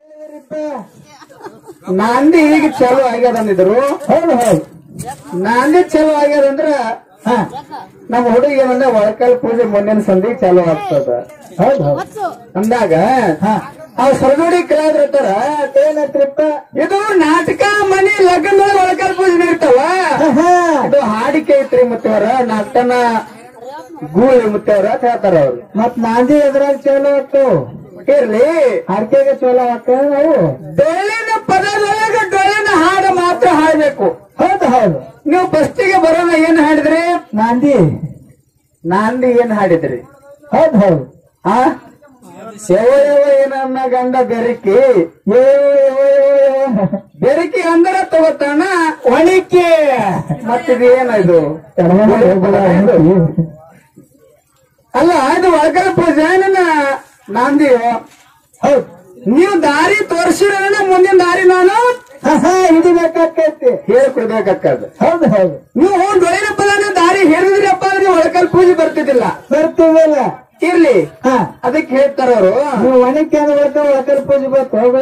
ನಾಂದಿ ಈಗ ಚಾಲು ಆಗ್ಯದ ಅಂದಿದ್ರು ಹೌದು ಹೌದು ನಾಂದಿ ಚಾಲು ಆಗ್ಯದ ಅಂದ್ರ ಹಾ ನಮ್ಮ ಹುಡುಗಿ ಏನಂದ್ರೆ ಒಳಕಲ್ ಪೂಜೆ ಮುಂದಿನ ಸಂಧಿಗೆ ಚಾಲು ಆಗ್ತದ ಹೌದು ಹೌದು ಅಂದಾಗ ಹಾ ಆ ಸರದೋಡಿ ಕಲಾವಿದ್ರ ಇರ್ತಾರ ಏನಂತ್ರಿಪ್ಪ ಇದು ನಾಟಕ ಮನಿ ಲಗ್ನದೊಳಗ ಒಳಕಲ್ ಪೂಜೆ ನಡೀತಾವ ಹಾ ಇದು ಹಾಡಿಕೆ ಐತ್ರಿ ಮುತ್ತವರ ನಾಟನ ಗೂಳಿ ಮುತ್ತವರ ಅಂತ ಹೇಳ್ತಾರ ಅವ್ರು ಮತ್ ನಾಂದಿ ಎದ್ರಾಗ ಚಲೋ ಆಯ್ತು ಇರ್ಲಿ ಹರಕೆಗೆ ಚಲೋ ಆಯ್ತು ನಾವು ಡೊಳ್ಳಿನ ಪದದೊಳಗ ಡೊಳ್ಳಿನ ಹಾಡು ಮಾತ್ರ ಹಾಡ್ಬೇಕು ಹೌದು ಹೌದು ನೀವು ಫಸ್ಟಿಗೆ ಬರೋಣ ಏನ್ ಹಾಡಿದ್ರಿ ನಾಂದಿ ನಾಂದಿ ಏನ್ ಹಾಡಿದ್ರಿ ಹೌದು ಹೌದು ಆ ಯಾವ ಯಾವ ಏನನ್ನ ಗಂಡ ಬೆರಕಿ ಯೋ ಯೋ ಯೋ ಯೋ. ಬೆರಕಿ ಅಂದ್ರ ತಗೋತಾನ ಒಣಿಕೆ ಮತ್ತಿದು ಏನಿದು ಕಡಿಮೆ ಹೋಗ್ಬೇಡ, ಒಣಿಕೆ. ಅಲ್ಲ ಇದು ಒಳಗಲ ಪೂಜೆ ನನ್ನ ನಾಂದಿ ಹೌದು ನೀವು ದಾರಿ ತೋರಿಸಿರೋಣ ಮುಂದಿನ ದಾರಿ ನಾನು ಹಾ ಹಾ ಹಿಡಿಬೇಕಾಕೈತಿ ಹೇಳ್ಕೊಡ್ಬೇಕಾಕ್ಕದ ಹೌದು ಹೌದು ನೀವು ಡೊಳ್ಳಿನ ಪದನ ದಾರಿ ಹೇಳಿದ್ರಪ್ಪ ಅಂದ್ರೆ ಒಳಕಲ್ ಪೂಜೆ ಬರ್ತಿದ್ದಿಲ್ಲ ಬರ್ತೀವಲ್ಲ ಇರ್ಲಿ ಹಾ ಅದಕ್ಕೆ ಹೇಳ್ತಾರ ಅವರು ನೀವು ಒಣಕೆ ಅಂದ್ರೆ ಒಳಕಲ್ ಪೂಜೆ ಬರ್ತ ಹೋಗ್ಬೇಡ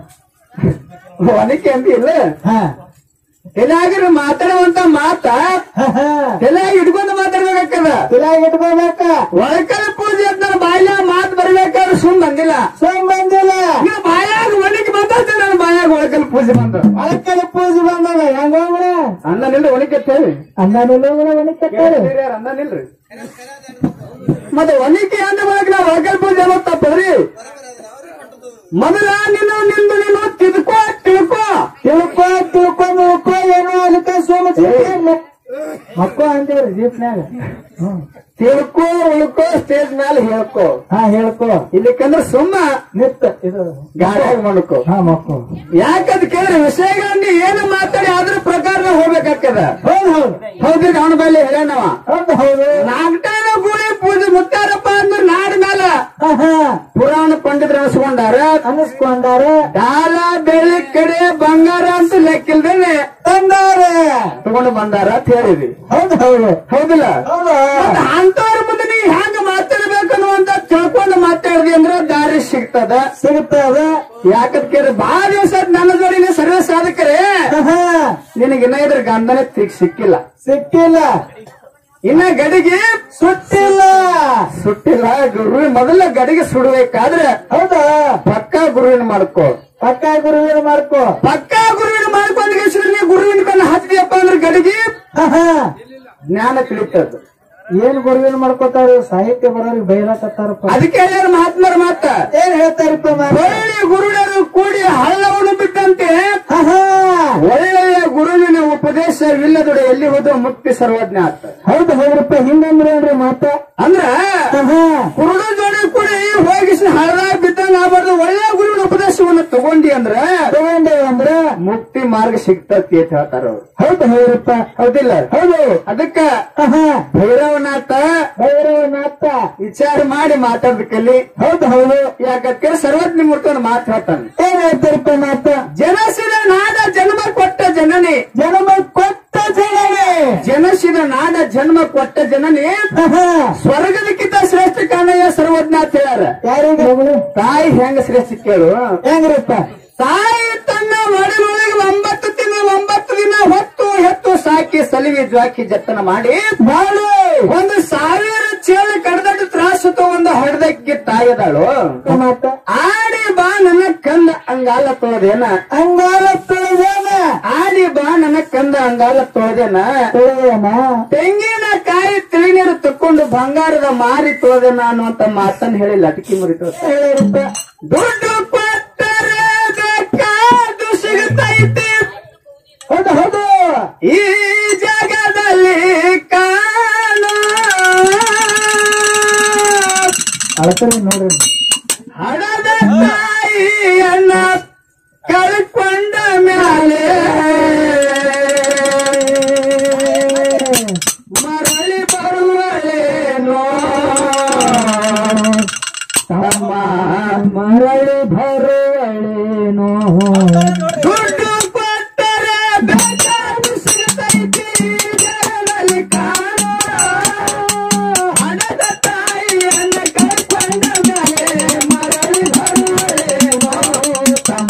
ಒನಕೆ ಅಂತ ಇಲ್ಲ ಹಾ ಎಲ್ಲಾಗಿರು ಮಾತಾಡುವಂತ ಮಾತ ಹಾ ಹಾ ಎಲ್ಲ ಹಿಡ್ಕೊಂಡು ಮಾತಾಡ್ಬೇಕಾಗ್ತದ ತುಲಾಗಿ ಇಟ್ಕೋಬೇಕ ಒಳಕಲ್ ಪೂಜೆ ಅಂತ ನನ್ನ ಬಾಯ ಮಾತು ಬರ್ಬೇಕಾದ್ರೆ ಸುಮ್ ಬಂದಿಲ್ಲ ಸಂಬಂಧಿಲ್ಲ ನೀವು ಬಾಯಾಗ ಒಣಗಿ ಬಂದ ನನ್ನ ಬಾಯಾಗ ಒಳಕಲ್ ಪೂಜೆ ಬಂದ ಒಳಕಲ್ ಪೂಜೆ ಬಂದಾಗ ಹೆಂಗ ಹೋಗ್ಬೇಡ ಅನ್ನ ನಿಲ್ರಿ ಒಣಕೆ ಹೇಳಿ ಅನ್ನನಿಲ್ಲ ಹೋಗ್ಬೇಡ ಒಣಕತ್ತಾರ ಅನ್ನ ನಿಲ್ರಿ ಮತ್ತೆ ಒನಕೆ ಅಂದ ಬಳಕ ನಾವು ಒಳಕಲ್ ಪೂಜೆ ಅನ್ನೋದು ತಪ್ಪದ್ರಿ ಮೊದಲ ನೀನು ನಿಂದು ನೀನು ತಿದ್ಕೋ ತಿಳ್ಕೋ ತಿಳ್ಕೊ ತಿಳ್ಕೊ ಮುಳ್ಕೊ ಏನೋ ಅದಕ್ಕೆ ಸೋಮ ಮಕ್ಕಳು ಅಂದೇವ್ರಿ ಜೀಪ್ನ್ಯಾಗ ಹ್ಮ್ ತಿಳ್ಕೋ ಉಳ್ಕೋ ಸ್ಟೇಜ್ ಮೇಲೆ ಹೇಳ್ಕೋ ಹಾ ಹೇಳ್ಕೊ ಇಲ್ಲಿಕಂದ್ರೆ ಸುಮ್ಮ ನಿತ್ತ ಇದು ಗಾಡಿಯಾಗ ಮಾಡ್ಕೋ ಹಾ ಮಕ್ಕಳು ಯಾಕಂತ ಕೇಳಿದ್ರೆ ವಿಷಯಗಳನ್ನ ಏನು ಮಾತಾಡಿ ಅದ್ರ ಪ್ರಕಾರ ಹೋಗ್ಬೇಕಾಗ್ತದ ಹೌದು ಹೌದು ಹೌದ್ರಿ ಅವನ ಬಲ್ಲಿ ಹೇಳಣ್ಣವ ಹೌದು ಹೌದು ನಾಗಟಾನ ಗುಳಿ ಪೂಜೆ ಮುತ್ತಾರಪ್ಪ ಅಂದ್ರೆ ನಾಡ ಮೇಲ ಹಾ ಹಾ ಪುರಾಣ ಪಂಡಿತರು ಅನಿಸ್ಕೊಂಡಾರ ಅನ್ನಿಸ್ಕೊಂಡಾರ ಡಾಲ ಬೆಳ್ಳಿ ಕಡೆ ಬಂಗಾರ ಅಂತ ಲೆಕ್ಕಿಲ್ದೇನೆ ತಂದಾರೆ ತಗೊಂಡು ಬಂದಾರ ಅಂತ ಹೇಳಿದ್ವಿ ಹೌದು ಹೌದು ಹೌದಿಲ್ಲ ಹೌದು ಮತ್ತ್ ಅಂತವ್ರ ಮುಂದೆ ನೀ ಹೆಂಗ ಮಾತಾಡ್ಬೇಕು ಅನ್ನುವಂತ ತಿಳ್ಕೊಂಡು ಮಾತಾಡಿದಿ ಅಂದ್ರೆ ದಾರಿ ಸಿಗ್ತದ ಸಿಗುತ್ತದ ಯಾಕಂತ ಕೇಳಿದ್ರೆ ಬಹಳ ದಿವಸ ಆಯ್ತ್ ನನ್ನ ಜೋಡಿನ ಸರ್ವಿಸ್ ಆದಕ್ಕರೆ ಹಾ ಹಾ ನಿನಗೆ ಇನ್ನ ಇದ್ರ ಗಂಧನೇ ತಿಗ್ ಸಿಕ್ಕಿಲ್ಲ ಸಿಕ್ಕಿಲ್ಲ ಇನ್ನ ಗಡಿಗೆ ಸುಟ್ಟಿಲ್ಲ ಸುಟ್ಟಿಲ್ಲ ಗುರುವಿನ ಮೊದಲ ಗಡಿಗೆ ಸುಡಬೇಕಾದ್ರೆ ಹೌದಾ ಪಕ್ಕ ಗುರುವಿನ ಮಾಡ್ಕೋ ಪಕ್ಕ ಗುರುವಿನ ಮಾಡ್ಕೊ ಪಕ್ಕ ಗುರುವಿನ ಮಾಡ್ಕೊಂಡು ನೀ ಗುರುವಿನ ಕಣ್ಣು ಹತ್ತಿದೆಯಪ್ಪ ಅಂದ್ರೆ ಗಡಿಗೆ ಹಾ ಹಾ ಜ್ಞಾನ ತಿಳಿತದ್ದು ಏನ್ ಗುರುವಿನ ಮಾಡ್ಕೋತಾರ ಸಾಹಿತ್ಯ ಬರೋರಿಗೆ ಬೈಲಾಕತ್ತಾರಪ್ಪ ಅದಕ್ಕೆ ಹೇಳ್ಯಾರ ಮಹಾತ್ಮರ ಮಾತ ಏನ್ ಹೇಳ್ತಾರಪ್ಪ ಮಾಮ? ಒಳ್ಳೆಯ ಗುರುಡರು ಕೂಡಿ ಹಳ್ಳವನ್ನು ಬಿಟ್ಟಂತೆ ಹಾ ಹಾ ಒಳ್ಳೆಯ ಗುರುವಿನ ಉಪದೇಶವಿಲ್ಲದೊಡೆ ಎಲ್ಲಿ ಹೋದ ಮುಕ್ತಿ ಸರ್ವಜ್ಞ ಆತ ಹೌದು ಹೌದ್ರಪ್ಪ ಹಿಂಗಂದ್ರೆ ಏನ್ರಿ ಮಾತ ಅಂದ್ರ ಹಾ ಹಾ ಕುರುಡ ಜೋಡಿ ಕೂಡಿ ಹೋಗಿ ಹಳದಾಗ ಬಿದ್ದಂಗ ಆಗ್ಬಾರ್ದು ಒಳ್ಳೆಯ ಗುರುವಿನ ಉಪದೇಶವನ್ನು ತಗೊಂಡಿ ಅಂದ್ರ ತಗೊಂಡೇವ ಅಂದ್ರ ಮುಕ್ತಿ ಮಾರ್ಗ ಸಿಗ್ತತಿ ಅಂತ ಹೇಳ್ತಾರ ಅವ್ರು ಹೌದು ಹೌದ್ರಪ್ಪ ಹೌದಿಲ್ಲ ಹೌದು ಅದಕ್ಕ ಹಾ ಹಾ ಭೈರವನಾಥ ಭೈರವನಾಥ ವಿಚಾರ ಮಾಡಿ ಮಾತಾಡ್ಬೇಕಲ್ಲಿ ಹೌದು ಹೌದು ಯಾಕಂದ್ರೆ ಸರ್ವಜ್ಞ ಮೂರ್ತನ ಮಾತು ಹೇಳ್ತಾನೆ ಏನ್ ಹೇಳ್ತಾರಪ್ಪ ಮಾತ ಜನಸಿದ ನಾಡ ಜನ್ಮ ಕೊಟ್ಟ ಜನನಿ ಜನ್ಮ ಕೊಟ್ಟ ಜನನೇ ಜನಸಿದ ನಾಡ ಜನ್ಮ ಕೊಟ್ಟ ಜನನಿ ಹಾ ಹಾ ಸ್ವರ್ಗದಕ್ಕಿಂತ ಶ್ರೇಷ್ಠ ಕಾಣಯ್ಯ ಸರ್ವಜ್ಞ ಅಂತ ಹೇಳ್ಯಾರ ಯಾರಿಗೆ ಹೋಗ್ಲಿ? ತಾಯಿ ಹೆಂಗ ಶ್ರೇಷ್ಠ ಕೇಳು ಹೆಂಗ್ರಪ್ಪ ತಾಯಿ ತನ್ನ ಒಡಲೊಳಗೆ ಒಂಬತ್ತು ತಿಂಗಳು ಒಂಬತ್ತು ದಿನ ಹೊತ್ತು ಹೆತ್ತು ಸಾಕಿ ಸಲಿಗೆ ಜ್ವಾಕಿ ಜತನ ಮಾಡಿ ಬಾಳು ಒಂದು ಸಾವಿರ ಚೇಳ ಕಡದಟ್ಟು ತ್ರಾಸು ಒಂದು ಹೊಡೆದಕ್ಕೆ ತಾಯದಾಳು ಮಾತ ಆಡಿ ಬಾ ನನ್ನ ಕಂದ ಅಂಗಾಲ ತೊಳೆದೇನ ಅಂಗಾಲ ತುಳಿದೇನ ಆಡಿ ಬಾ ನನ್ನ ಕಂದ ಅಂಗಾಲ ತೊಳೆದೇನ ತುಳಿದೇನ ತೆಂಗಿನ ಕಾಯಿ ತಿಳಿನೀರು ತಕ್ಕೊಂಡು ಬಂಗಾರದ ಮಾರಿ ತೊಳೆದೇನ ಅನ್ನುವಂತ ಮಾತನ್ನ ಹೇಳಿಲ್ಲ ಅದಕ್ಕೆ ಮುರಿತು ಹೇಳಿರಪ್ಪ ದುಡ್ಡು ಕೊಟ್ಟರೆ ಬೇಕಾದು ಸಿಗುತ್ತೈತಿ ಹೌದು ಹೌದು ಈ ಜಗದಲ್ಲಿ ಕಾಣೋ ಅಳಕರಿ ನೋಡ್ರಿ ಹಣದ ತಾಯಿಯನ್ನ ಕಳ್ಕೊಂಡ ಮ್ಯಾಲೆ ಮರಳಿ ಬರುವಳೇನೋ ತಮ್ಮ ಮರಳಿ ಬರುವಳೇನೋ ದುಡ್ಡು ಕೊಟ್ಟರೆ ಬೇಕಾದ ಸಿಗುತ್ತೈತಿ ಜಗದಲ್ಲಿ ಕಾಣೋ ಹಣದ ತಾಯಿಯನ್ನ ಕಳ್ಕೊಂಡ ಮೇಲೆ ಮರಳಿ ಬರುವಳೇನೋ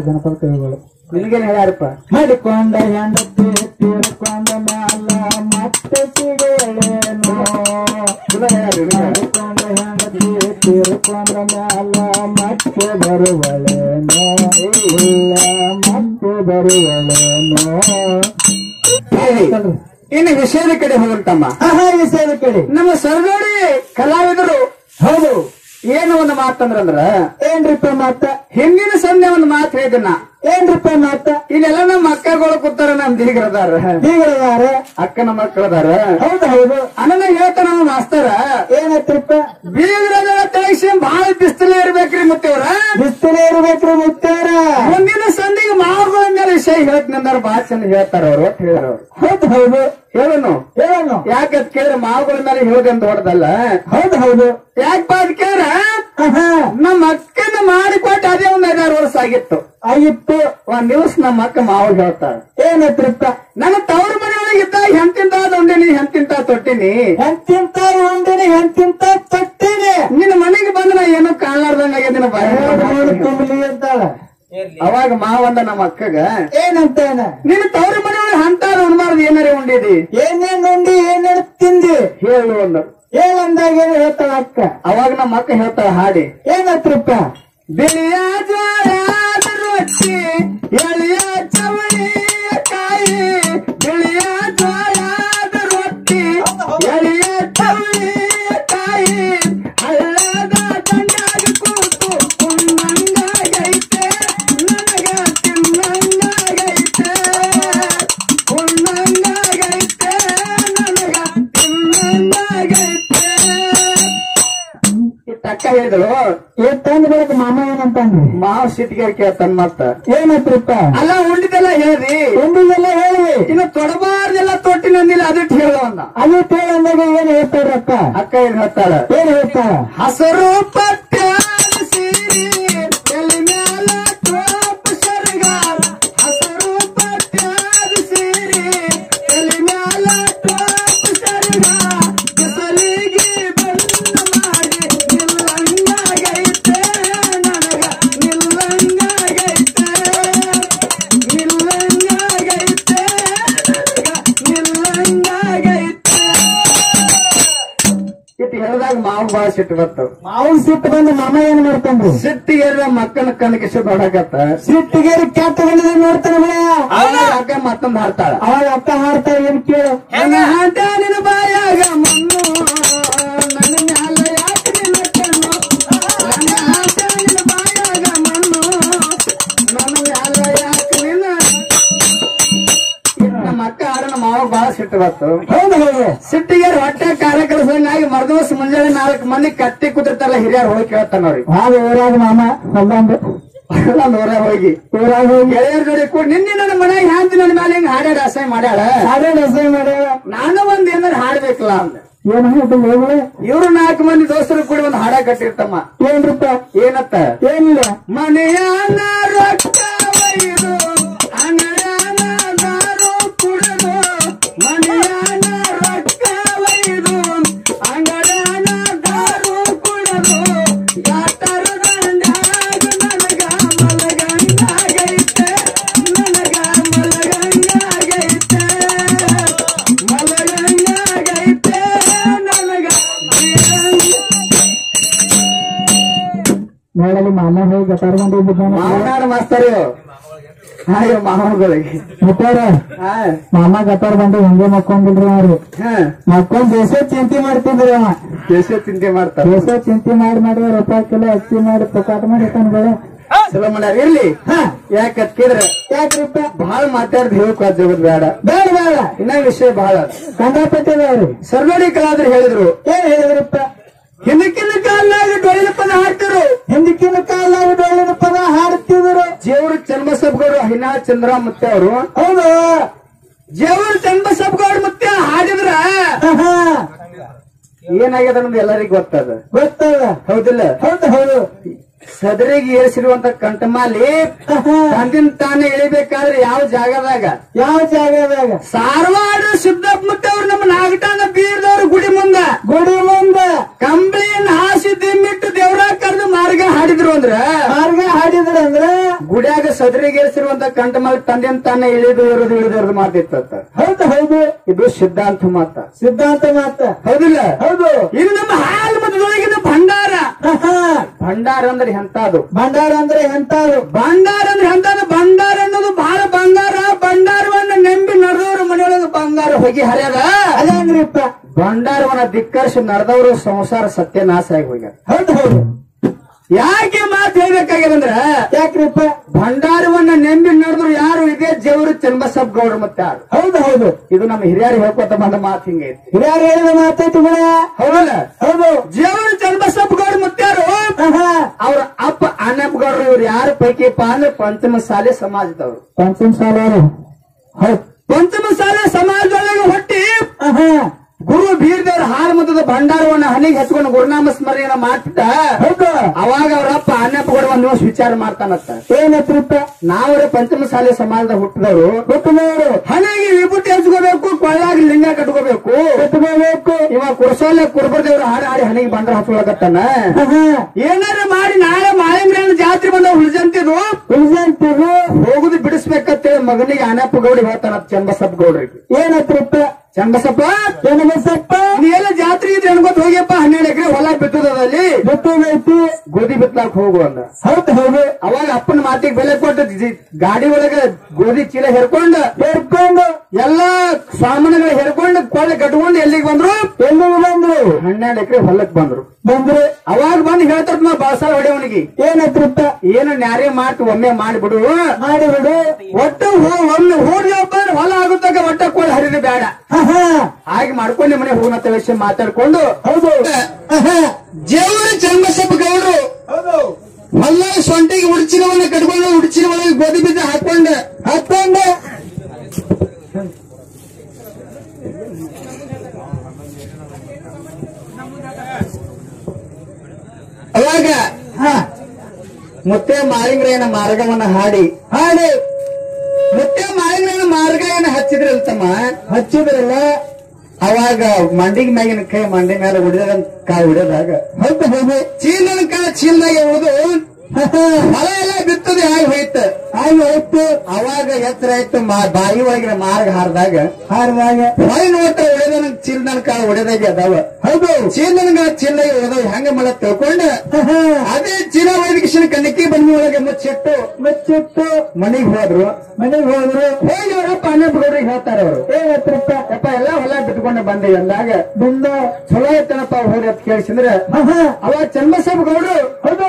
ಜನಪದ ಕವಿಗಳು ನಿನಗೇನ್ ಹೇಳ್ಯಾರಪ್ಪ ಮಾಡಿಕೊಂಡ ಹೆಂಡತಿ ತೀರ್ಕೊಂಡ ಮ್ಯಾಲ ಮತ್ತೆ ಸಿಗಲೇನು ಚಲೋ ಹೇಳ್ಯಾರ ನಿನಗೆ. ಮಾಡಿಕೊಂಡ ಹೆಂಡತಿ ತೀರ್ಕೊಂಡ ಮ್ಯಾಲ ಮತ್ತೆ ಬರುವಳೇನು ಇಲ್ಲ ಮತ್ತೆ ಬರುವಳೇನು ಏಯ್, ಇನ್ನು ವಿಷಯದ ಕಡೆ ಹೋಗಂತಮ್ಮ ಆಹಾ ವಿಷಯದ ಕಡೆ ನಮ್ಮ ಸರ್ಗೋಡಿ ಕಲಾವಿದರು ಹೌದು ಏನು ಒಂದು ಮಾತಂದ್ರಂದ್ರ ಏನ್ರಿಪ್ಪ ಮಾತ ಹಿಂದಿನ ಸಂಧ್ಯೆ ಒಂದು ಮಾತು ಹೇಳಿದನ್ನ ಏನ್ರಿಪ್ಪ ಮಾತ ಇಲ್ಲೆಲ್ಲ ನಮ್ಮ ಅಕ್ಕಗಳು ಕೂತಾರ ನಮ್ ದೀಗರದಾರ ಹೀಗಿದಾರ ಅಕ್ಕನ ಮಕ್ಕಳದಾರ ಹೌದು ಹೌದು ಅಣ್ಣ ಹೇಳ್ತಾನ ನಮ್ಮ ಮಾಸ್ತರ ಏನೈತ್ರಪ್ಪ ಬೀಗರದ ತೆಳಸಿ ಬಹಳ ಬಿಸ್ತಲೇ ಇರ್ಬೇಕ್ರಿ ಮುತ್ತೇವ್ರ ಬಿಸ್ತಲೇ ಇರ್ಬೇಕ್ರಿ ಮುತ್ತಾರ ಮುಂದಿನ ಸಂಧಿಗೆ ಮಾವುಗಳ ಮೇಲೆ ವಿಷಯ ಹೇಳ್ತಿನಾರ ಬಹಳ ಚಂದ ಹೇಳ್ತಾರ ಅವ್ರು ಅಂತ ಹೇಳಿದ್ರು ಅವ್ರು ಹೌದು ಹೌದು ಹೇಳನು ಏನು ಯಾಕಂತ ಕೇಳಿದ್ರೆ ಮಾವುಗಳ ಮೇಲೆ ಹೇಳೋದು ಅಂತ ಹೊಡೆದಲ್ಲ ಹೌದು ಹೌದು ಯಾಕೆ ಬಾದ್ ಕೇಳ್ರ ಆಹಾ ನಮ್ಮ ಅಕ್ಕನ ಮಾಡಿಕೊಟ್ಟು ಅದೇ ಒಂದ್ ಐದಾರು ವರ್ಷ ಆಗಿತ್ತು ಆಗಿತ್ತು ಒಂದ್ ದಿವಸ ನಮ್ಮ ಅಕ್ಕ ಮಾವು ಹೇಳ್ತಾಳ ಏನೈತ್ರಪ್ಪ ನನ್ನ ತವ್ರ ಮನೆಯೊಳಗೆ ಇದ್ದಾಗ ಹೆಂತಿಂತ ಉಂಡಿನಿ ಹೆಂತಿಂತ ತೊಟ್ಟಿನಿ ಎಂತಿಂತ ಉಂಡಿನಿ ಎಂತಿಂತ ತೊಟ್ಟಿನಿ ನಿನ್ನ ಮನೆಗೆ ಬಂದ ನಾ ಏನೋ ಕಾಣ್ಲಾರ್ದಂಗ ನಿನ್ನ ಬಾಯ ನೋಡಿ ತುಂಬಲಿ ಅಂತಾಳ ಅವಾಗ ಮಾವಂದ ನಮ್ಮ ಅಕ್ಕಗ ಏನಂತಾನ ನಿನ್ನ ತವ್ರ ಮನೆಯೊಳಗೆ ಹಂತಾದ ಉಣ್ಬಾರ್ದು ಏನಾರೇ ಉಂಡಿದಿ ಏನೇನ್ ಉಂಡಿ ಏನೇನ್ ತಿಂದಿ ಹೇಳು ಅಂದ ಏನಂದಾಗ ಏನ್ ಹೇಳ್ತಾಳ ಅಕ್ಕ ಅವಾಗ ನಮ್ಮ ಅಕ್ಕ ಹೇಳ್ತಾಳ ಹಾಡಿ ಏನತ್ರಪ್ಪ ಬಿಳಿಯ ಜ್ವಾಳದ ರೊಟ್ಟಿ ಎಳೆಯ ಚವಳಿಯ ಕಾಯಿ ಬಿಳಿಯ ಜ್ವಾಳದ ರೊಟ್ಟಿ ಎಳೆಯ ಚವಳಿಯ ಕಾಯಿ ಹಳ್ಳದ ದಂಡಾಗ ಕೂತು ಉಣ್ಣಂಗಾಗೈತೆ ನನಗ ತಿನ್ನಂಗಾಗೈತೆ ಉಣ್ಣಂಗಾಗೈತೆ ನನಗ ತಿನ್ನಂಗಾಗೈತೆ ಇತ್ತ ಅಕ್ಕ ಹೇಳಿದಳು ಏ ತಂದ್ ಬೆಳಕ ಮಾಮ ಏನಂತಾನ್ರಿ ಮಾವ ಸಿಟ್ಟಿಗೆ ಕೇಳ್ತಾನ ಮತ್ತ ಏನತ್ರಪ್ಪ ಅಲ್ಲ ಉಂಡಿದೆಲ್ಲ ಹೇಳ್ರಿ ಒಂದಿಗೆಲ್ಲ ಹೇಳಿ ಇನ್ನು ತೊಡಬಾರ್ದೆಲ್ಲ ತೊಟ್ಟಿ ನಂದಿಲ್ಲ ಅದಕ್ಕೆ ಹೇಳವನ್ನ ಅಲ್ಲಿ ತೇಳ ಅಂದಾಗ ಏನ್ ಹೇಳ್ತಾರಪ್ಪ ಅಕ್ಕ ಏನ್ ಹೇಳ್ತಾಳ ಏನ್ ಹೇಳ್ತಾಳ ಹಸರು ಪಟ್ಟ್ಯಾದ ಸೀರಿ ತಲೆ ಮ್ಯಾಲ ಟೋಪ್ ಸರಗಾರ ಹಸರು ಪಟ್ಟ್ಯಾದ ಸೀರಿ ತಲೆ ಮ್ಯಾಲ ಟೋಪ್ ಸರಗಾರ ಬಿಸಲಿಗೆ ಬಣ್ಣ ಮಾಡಿ ನಿಲ್ಲಂಗಾಗೈತೆ ನನಗ ನಿಲ್ಲಂಗಾಗೈತೆ ನಿಲ್ಲಂಗಾಗೈತೆ ನನಗ ನಿಲ್ಲಂಗಾಗೈತೆ ಇಟ್ಟು ಹೇಳಿದಾಗ ಮಾವು ಬಾಳ ಸಿಟ್ಟು ಬರ್ತವ ಮಾವನ್ ಸಿಟ್ಟು ಬಂದು ಮಾಮ ಏನ್ ಮಾಡ್ತಾನ್ರಿ ಸಿಟ್ಟಿಗೆ ಮಕ್ಕಳ ಕನಕಿಸಿ ನೋಡಕತ್ತ ಸಿಟ್ಟಿಗೇರಿ ಕೆಟ್ಟ ಗಂಡದ ನೋಡ್ತಾನ ಬಿಡ ಅವಾಗ ಅಕ್ಕ ಮತ್ತೊಂದು ಹಾಡ್ತಾಳ ಅವಾಗ ಅಕ್ಕ ಹಾಡ್ತಾ ಏನ್ ಕೇಳು ನನ್ನ ಹಾಟ ನಿನ್ನ ಬಾಯಾಗ ಮಣ್ಣು ನನ್ನ ಮ್ಯಾಲ ಯಾಕೆ ನಿನ್ನ ಕಣ್ಣು ನನ್ನ ಹಾಟ ನಿನ್ನ ಬಾಯಾಗ ಮಣ್ಣು ನನ್ನ ಮ್ಯಾಲ ಯಾಕೆ ನಿನ್ನ ಇದ್ ನಮ್ಮ ಅಕ್ಕ ಹಾಡ ನಮ್ಮ ಮಾವ ಬಾಳ ಸಿಟ್ಟು ಬತ್ತು ಹೌದು ಹೌದು ಸಿಟ್ಟಿಗೆ ಹೊಟ್ಟೆ ಕಾರ್ಯ ಕೆಲಸದಂಗಾಗಿ ಮರ್ದವಸ್ ಮುಂಜಾನೆ ನಾಲ್ಕು ಮಂದಿ ಕಟ್ಟಿ ಕುದಿರ್ತಾರಲ್ಲ ಹಿರಿಯರು ಹೋಗಿ ಕೇಳ್ತಾನ ಅವ್ರಿಗೆ ಹಾಗೆ ಊರಾಗ ಮಾಮ ಹೊಲ್ದಂದು ನಾನು ಊರಾಗ ಹೋಗಿ ಊರಾಗ ಹೋಗಿ ಗೆಳೆಯರ ಜೋಡಿ ಕೂಡ ನಿನ್ನೆ ನನ್ನ ಮನೆಗೆ ಹ್ಯಾಂತಿ ನನ್ನ ಮೇಲೆ ಹಿಂಗ್ ಹಾಡ್ಯಾಡ ಅಸಹ್ಯ ಮಾಡ್ಯಾಳ ಹಾಡೇ ಅಸಹ್ಯ ಮಾಡ್ಯಾವ ನಾನು ಒಂದ್ ಏನಾರ ಹಾಡ್ಬೇಕಲ್ಲ ಅಂದ ಏನ್ ಹೇಳ್ತು ಹೋಗ್ಲಿ ಇವ್ರು ನಾಲ್ಕು ಮಂದಿ ದೋಸ್ತರು ಕೂಡಿ ಒಂದು ಹಾಡ ಕಟ್ಟಿರ್ತಮ್ಮ ಏನ್ರಪ್ಪ ಏನತ್ತ ಏನಿಲ್ಲ ಮನೆಯನ್ನ ರೊಕ್ಕ ಒಯ್ದು ಅಂಗಡ್ಯಾನ ದಾರು ಕುಡಿದು ಮನೆಯನ್ನ ರೊಕ್ಕ ಒಯ್ದು ಅಂಗಡ್ಯಾನ ದಾರು ಕುಡಿದು ಗಾಟರ ದಂಡ್ಯಾಗ ನನಗ ಮಲಗಂಗಾಗೈತೆ ನನಗ ಮಲಗಂಗಾಗೈತೆ ಮಲಗಂಗಾಗೈತೆ ನನಗ ನೋಡಲಿ ಮಾಮ ಹೋಗಿ ಗತಾರ್ಕೊಂಡು ಹೋಗ್ಬಿದ್ದಾನ ಮಾವನಾಡ ಮಾಸ್ತರು ಅಯ್ಯೋ ಮಾವಗಳಿಗೆ ಮುತ್ತಾರ ಹಾ ಮಾಮ ಗತಾರ್ ಬಂದು ಹಿಂಗೆ ಮಕ್ಕೊಂಡ್ಬಿಡ್ರಿ ಅವ್ರು ಹಾ ಮಕ್ಕೊಂಡ್ ದೇಶ ಚಿಂತೆ ಮಾಡ್ತಿದ್ರಿ ಅವ ದೇಶ ಚಿಂತೆ ಮಾಡ್ತಾರ ದೇಶ ಚಿಂತೆ ಮಾಡಿ ಮಾಡಿ ರೂಪಾಯಿ ಕಿಲೋ ಅಕ್ಕಿ ಮಾಡಿ ಪುಕಾಟ ಮಾಡಿ ಬೆಳೆ ಚಲೋ ಮಾಡ್ಯಾರ ಇರ್ಲಿ ಹಾ ಯಾಕ ಕೇಳಿದ್ರೆ ಯಾಕ್ರಿಪ್ಪ ಬಹಳ ಮಾತಾಡ್ದು ಹೇಳಕ್ ಜಗತ್ ಬೇಡ ಬೇಡ ಬೇಡ ಇನ್ನ ವಿಷಯ ಬಹಳ ಕಂಡಾಪಟ್ಟೆ ಬೇಡ್ರಿ ಸರ್ವಡಿ ಕಲಾದ್ರು ಹೇಳಿದ್ರು ಏನ್ ಹೇಳಿದ್ರಪ್ಪ ಹಿಂದಕ್ಕಿಂದ ಕಾಲನಾಗ ಡೊಳ್ಳಿನ ಪದ ಹಾಡ್ತಿರು ಹಿಂದಕ್ಕಿನ ಕಾಲಾಗ ಡೊಳ್ಳಿನ ಪದ ಹಾಡ್ತಿದ್ರು ಜೇವರು ಚನ್ನಬಸಪ್ಪಗೌಡರು ಹಿನಾ ಚಂದ್ರ ಮತ್ತೆ ಅವರು ಹೌದು ಜೇವರು ಚನ್ನಬಸಪ್ಪಗೌಡ ಮತ್ತೆ ಹಾಡಿದ್ರ ಆಹಾ, ಏನಾಗ್ಯದ ಅನ್ನೋದು ಎಲ್ಲರಿಗೂ ಗೊತ್ತದ ಗೊತ್ತದ ಹೌದಿಲ್ಲ ಹೌದು ಹೌದು ಸದರಿಗೆ ಏರಿಸಿರುವಂತ ಕಂಠಮಾಲಿ ಆಹಾ, ತಂದಿನ ತಾನೇ ಇಳಿಬೇಕಾದ್ರೆ ಯಾವ ಜಾಗದಾಗ ಯಾವ ಜಾಗದಾಗ ಸಾರವಾಡ ಸಿದ್ದಪ್ಪ ಮತ್ತೆ ಅವ್ರು ನಮ್ಮ ನಾಗಟಾನ ಬೀರ್ದವ್ರ ಗುಡಿ ಮುಂದ ಗುಡಿ ಮುಂದ ಕಂಬಳಿಯನ್ನ ಹಾಸಿ ದಿಮ್ಮಿಟ್ಟು ದೇವ್ರ ಕರೆದು ಮಾರ್ಗ ಹಾಡಿದ್ರು ಅಂದ್ರ ಮಾರ್ಗ ಹಾಡಿದ್ರ ಅಂದ್ರ ಗುಡ್ಯಾಗ ಸದರಿಗೇರಿಸಿರುವಂತ ಕಂಠಮಲ್ ತಂದೆನ್ ತಾನೇ ಇಳಿದು ಇರೋದು ಇಳಿದು ಇರೋದು ಮಾತಿತ್ತ ಹೌದು ಹೌದು ಇದು ಸಿದ್ಧಾಂತ ಮಾತ ಸಿದ್ಧಾಂತ ಮಾತ ಹೌದಿಲ್ಲ ಹೌದು ಇದು ನಮ್ಮ ಹಾಲು ಮತದೊಳಗಿನ ಭಂಡಾರ ಆಹಾ. ಭಂಡಾರ ಅಂದ್ರೆ ಎಂತದು ಭಂಡಾರ ಅಂದ್ರೆ ಎಂತಾರು ಭಂಡಾರ ಅಂದ್ರೆ ಎಂತದು ಭಂಡಾರ ಅನ್ನೋದು ಬಹಳ ಬಂಗಾರ ಭಂಡಾರವನ್ನ ನೆಂಬಿ ನಡೆದವರು ಮನೆಯೊಳಗೆ ಬಂಗಾರ ಹೋಗಿ ಹರಿಯದ ಅದೇನ್ರಿಪ್ಪ ಭಂಡಾರವನ್ನ ಧಿಕ್ಕರಿಸಿ ನಡೆದವರು ಸಂಸಾರ ಸತ್ಯನಾಶ ಆಗಿ ಹೋಗ್ಯಾರ ಹೌದು ಹೌದು ಯಾಕೆ ಮಾತು ಹೇಳ್ಬೇಕಾಗ್ಯದಂದ್ರ ಯಾಕ್ರಿಪ್ಪ ಭಂಡಾರವನ್ನ ನೆಂಬಿ ನಡೆದ್ರು ಯಾರು ಇದೇ ಜವರು ಚನ್ನಬಸಪ್ಪ ಗೌಡ್ರು ಮತ್ತೆ ಯಾರು ಹೌದು ಹೌದು ಇದು ನಮ್ಮ ಹಿರಿಯರು ಹೇಳ್ಕೊತ ಬಂದ ಮಾತು ಹಿಂಗೈತಿ ಹಿರಿಯರು ಹೇಳಿದ ಮಾತೈತಿ ಗುಣ ಹೌದಲ್ಲ ಹೌದು ಜವರು ಚನ್ನಬಸಪ್ಪ ಗೌಡ್ರು ಮುತ್ಯಾರು ಆಹಾ. ಅವ್ರ ಅಪ್ಪ ಅಣ್ಣಪ್ಪ ಗೌಡ್ರು ಇವ್ರು ಯಾರು ಪೈಕಿಪ್ಪ ಅಂದ್ರೆ ಪಂಚಮ ಶಾಲೆ ಸಮಾಜದವರು ಪಂಚಮ ಸಾಲಾರು ಹೌದು ಪಂಚಮ ಶಾಲೆ ಸಮಾಜದೊಳಗೆ ಹುಟ್ಟಿ ಆಹಾ. ಗುರು ಬೀರ್ದೇವ್ರ ಹಾಲು ಮತದ ಭಂಡಾರವನ್ನ ಹನಿಗೆ ಹಚ್ಕೊಂಡು ಗುರುನಾಮ ಸ್ಮರಣೆಯನ್ನ ಮಾಡ್ತಿದ್ದ ಹೌದು ಅವಾಗ ಅವ್ರಪ್ಪ ಅಣ್ಣಪ್ಪ ಗೌಡ ಒಂದ್ ದಿವಸ ವಿಚಾರ ಮಾಡ್ತಾನತ್ತ ಏನತ್ರಿಪ್ಪ ನಾವರೇ ಪಂಚಮ ಶಾಲೆ ಸಮಾಜದ ಹುಟ್ಟಿದವರು ಗೊತ್ತುಗೋರು ಹಣೆಗೆ ವಿಭೂತಿ ಹಚ್ಕೋಬೇಕು ಕೊಳ್ಳಾಗಿ ಲಿಂಗ ಕಟ್ಕೋಬೇಕು ಗೊತ್ತುಗೋಬೇಕು ಇವ ಕುರ್ಸೋಲೆ ಕುರ್ಬರ್ದೇವ್ರ ಹಾಡಿ ಹಾಡಿ ಹಣಿಗೆ ಬಂದ್ರ ಹಚ್ಕೊಳಕತ್ತಾನ ಆಹಾ. ಏನಾರ ಮಾಡಿ ನಾಳೆ ಮಾಳಿಂಗ್ರಹಣ ಜಾತ್ರೆ ಬಂದ ಉಳಿಜಂತಿದ್ರು ಉಳಿದಂತಿರು ಹೋಗುದು ಬಿಡಿಸ್ಬೇಕಂತೇಳಿ ಮಗನಿಗೆ ಅನಪ್ಪ ಗೌಡಿ ಹೇಳ್ತಾನ ಚಂಬಸಪ್ಪ ಗೌಡ್ರಿಗೆ ಏನತ್ರಿಪ್ಪ ಚಂಬಸಪ್ಪ ಏನಬಸಪ್ಪ ನೀ ಎಲ್ಲ ಜಾತ್ರೆ ಇದ್ರೆ ಅನ್ಕೋತ ಹೋಗ್ಯಪ್ಪ ಹನ್ನೆರಡು ಎಕರೆ ಹೊಲ ಬಿತ್ತದಲ್ಲಿ ಗೊತ್ತೈತಿ ಗೋಧಿ ಬಿತ್ತಲಾಕ್ ಹೋಗು ಅಂದ ಹೌದು ಹೌದು ಅವಾಗ ಅಪ್ಪನ ಮಾತಿಗೆ ಬೆಲೆ ಕೊಟ್ಟು ಜಿ- ಗಾಡಿ ಒಳಗೆ ಗೋಧಿ ಚೀಲ ಹೆರ್ಕೊಂಡು ಹೇಳ್ಕೊಂಡು ಎಲ್ಲಾ ಸಾಮಾನುಗಳು ಹೆರ್ಕೊಂಡು ಕೊಳ್ಳೆ ಕಟ್ಕೊಂಡು ಎಲ್ಲಿಗೆ ಬಂದ್ರು ಎಲ್ಲಿಗೆ ಬಂದ್ರು ಹನ್ನೆರಡು ಎಕರೆ ಹೊಲಕ್ ಬಂದ್ರು ಬಂದ್ರು ಅವಾಗ ಬಂದು ಹೇಳ್ತಾರ ನಾ ಬಾಸಾರ ಹೊಡೆಯವನಿಗೆ ಏನತ್ರಿಪ್ಪ ಏನು ನ್ಯಾರೆ ಮಾತು ಒಮ್ಮೆ ಮಾಡಿಬಿಡು ಮಾಡಿಬಿಡು ಒಟ್ಟು ಹೋ- ಒಮ್ಮೆ ಹೋದ್ಯಪ್ಪ ಅಂದ್ರೆ ಹೊಲ ಆಗುತ್ತಾಗ ಒಟ್ಟ ಕೋಳಿ ಹರಿದು ಬೇಡ ಆಹಾ. ಹಾಗೆ ಮಾಡ್ಕೊಂಡು ಮನೆ ಹೋಗಂತ ವಿಷಯ ಮಾತಾಡ್ಕೊಂಡು ಹೌದು ಆಹಾ. ಜೇವರ ಚಂಬಸಪ್ಪ ಗೌಡ್ರು ಹೌದು ಹೊಲ ಸೊಂಟಿಗೆ ಉಡ್ಚಿನವನ್ನ ಕಟ್ಕೊಂಡು ಉಡ್ಚಿನ ಒಳಗೆ ಗೋಧಿ ಬೀಜ ಹಾಕೊಂಡ ಹಾಕೊಂಡ ಅವಾಗ ಹಾ ಮುತ್ತೆ ಮಾಳಿಂಗ್ರೇನ ಮಾರ್ಗವನ್ನ ಹಾಡಿ ಹಾಡಿ ಮುತ್ತೆ ಮಾಳಿಂಗ್ರೇನ ಮಾರ್ಗವನ್ನ ಹಚ್ಚಿದ್ರಲ್ಲ ತಮ್ಮ ಹಚ್ಚಿದ್ರಲ್ಲ ಅವಾಗ ಮಂಡಿಗೆ ಮ್ಯಾಗಿನ ಕೈ ಮಂಡಿ ಮೇಲೆ ಹೊಡೆದ ಕಾಯಿ ಹೊಡೆದಾಗ ಹೌದು ಹೌದು ಚೀಲನ ಕಾಲ ಚೀಲದಾಗ ಉಳಿದು ಆಹಾ. ಹೊಲ ಎಲ್ಲ ಬಿತ್ತದ ಆಗಿ ಹೋಯ್ತು ಆಗಿ ಹೋಯ್ತು ಅವಾಗ ಎತ್ತರ ಆಯ್ತು ಮಾ- ಬಾಯಿ ಒಳಗಿನ ಮಾರ್ಗ ಹಾರಿದಾಗ ಹಾರಿದಾಗ ಹೊಯ್ ನೋಟ ಹೊಡೆದ ಚೀಲನ ಕಾಲ ಹೊಡೆದಾಗ ಅದಾವ ಹೌದು ಚೀಲನ ಚೀಲದಾಗ ಹೊಡೆದವ್ ಹೆಂಗ ಮಳ ತಿಳ್ಕೊಂಡ ಆಹಾ. ಅದೇ ಚೀಲ ವೈದ್ಯಕೃಷ್ಣ ಕಣ್ಣಿಕ್ಕಿ ಬನ್ನಿ ಒಳಗೆ ಮುಚ್ಚಿಟ್ಟು ಮುಚ್ಚಿಟ್ಟು ಮನೆಗೆ ಹೋದ್ರು ಮನೆಗೆ ಹೋದ್ರು ಹೋಗಿ ಅವರಪ್ಪ ಅಣ್ಣಪ್ಪ ಗೌಡ್ರಿಗೆ ಹೇಳ್ತಾರ ಅವರು ಏನತ್ರಿಪ್ಪ ಯಪ್ಪ ಎಲ್ಲ ಹೊಲ ಬಿಟ್ಕೊಂಡು ಬಂದೆ ಅಂದಾಗ ಬಂದ ಚಲೋ ಐತನಪ್ಪ ಹೋರಿ ಅಂತ ಕೇಳಿಸಿದ್ರೆ ಆಹಾ. ಅವ ಚನ್ನಬಸಪ್ಪ ಗೌಡ್ರು ಹೌದು